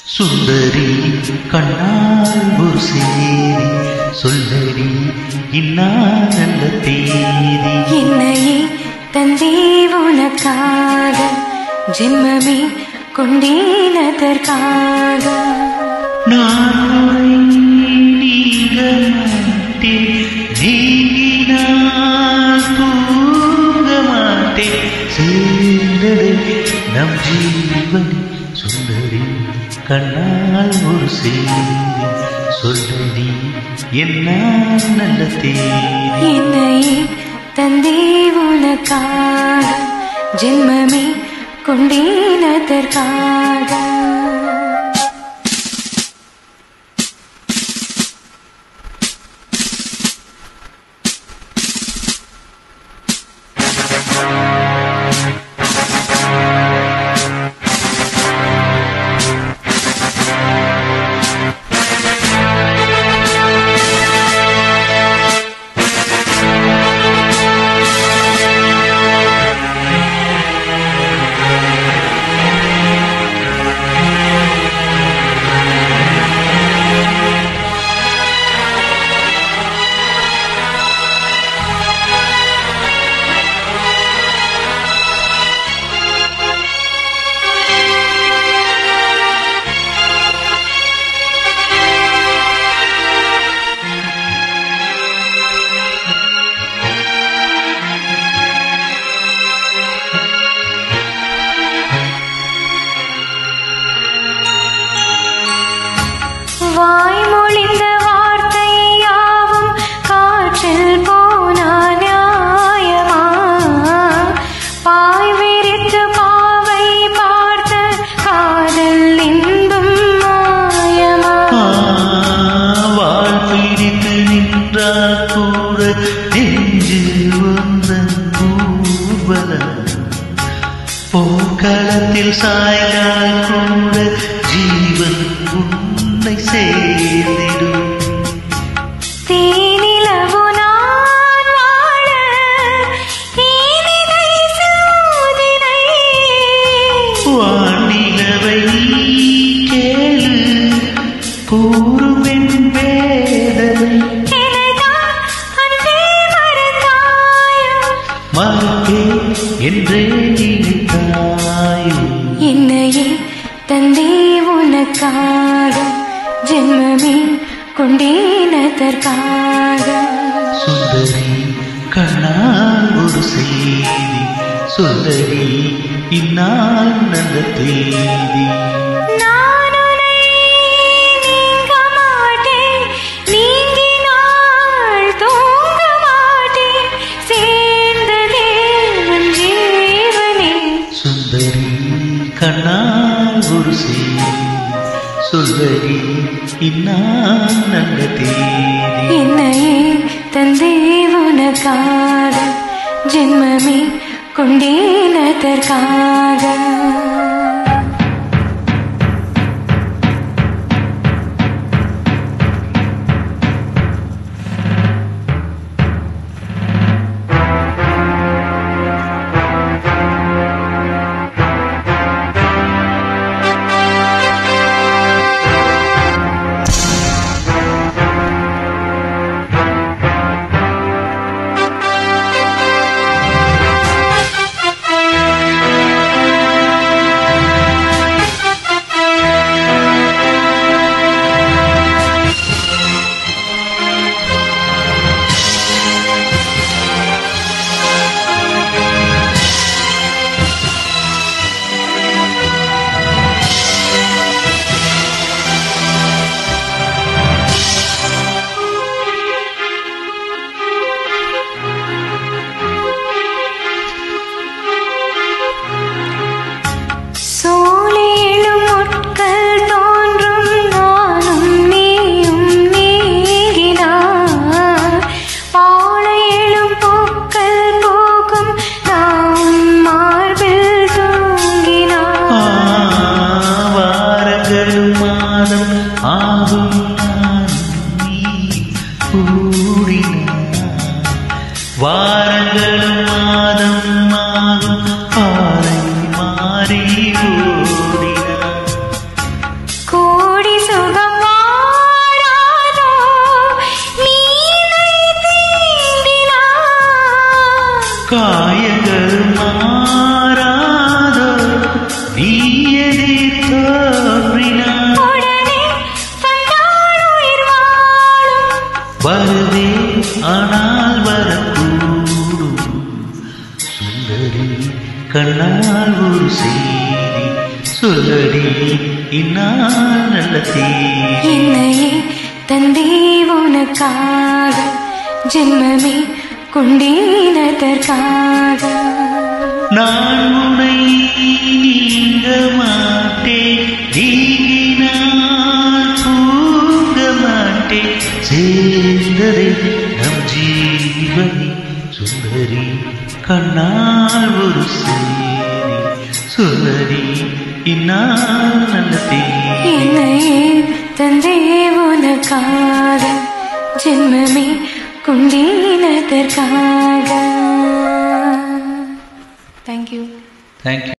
சுந்தரி கண்ணால் ஒரு சேரி சொல்லடி இன்னா நல்ல தேதி என்னையே தந்தே உனக்காக ஜென்மமே கொண்டேனதற்காக நான் நீங்க மாட்டேன் நீங்கினால் தூங்க மாட்டேன் சேர்ந்தது நம் ஜீவன் சுந்தரி கண்ணால் ஒரு சேரி சொல்லடி என்ன நல்ல தேதி என்னையே தந்தே உனக்காக ஜென்மமே கொண்டேனதற்காக வாய்மொழிந்த வார்த்தை யாவும் காற்றில் போனா நியாயமா பாய் விரித்து பாவை பார்த்த காதல் இன்பம் மாயமா வாழ் பிடித்து நின்றால் கூட நெஞ்சு வந்த ஊர்வலம் போர்க்களத்தில் சாய்ந்தால் கூட ஜீவன் உன்னை சேர்ந்திடும் தேனிலவு நான் வாழ இனிதை சோதினை வானிலவை கேளு கூறுமென் வேதனை எனதான் அன்பே மறந்தாயோ மறக்கே என்றே நினைத்தாய் என்னையே தந்தே உனக்காக ஜென்மமே கொண்டேனதற்காக சுந்தரி கண்ணால் ஒரு செய்தி சுந்தரி இந்நாள் நல்ல தேதி நான் உன்னை நீங்க மாட்டேன் நீங்கினால் தூங்க மாட்டேன் சேர்ந்ததே உன் ஜீவனே சுந்தரி கண்ணால் ஒரு செய்தி சுந்தரி இந்நாள் நல்ல தேதி என்னையே தந்தே உனக்காக ஜென்மமே கொண்டேனதற்காக கண்ணால் ஒரு செய்தி சொல்லடி இந்நாள் நல்ல தேதி என்னையே தந்தே உனக்காக ஜென்மமே கொண்டேனதற்காக நான் உனை நீங்க மாட்டேன் நீங்கினால் தூங்க மாட்டேன் சேர்ந்ததே நம் ஜீவனி சுந்தரி கண்ணால் ஒரு செய்தி சொல்லடி இந்நாள் நல்ல தேதி என்னையே தந்தே உனக்காக ஜென்மமே கொண்டேனதற்காக தேங்க்யூ தேங்க்யூ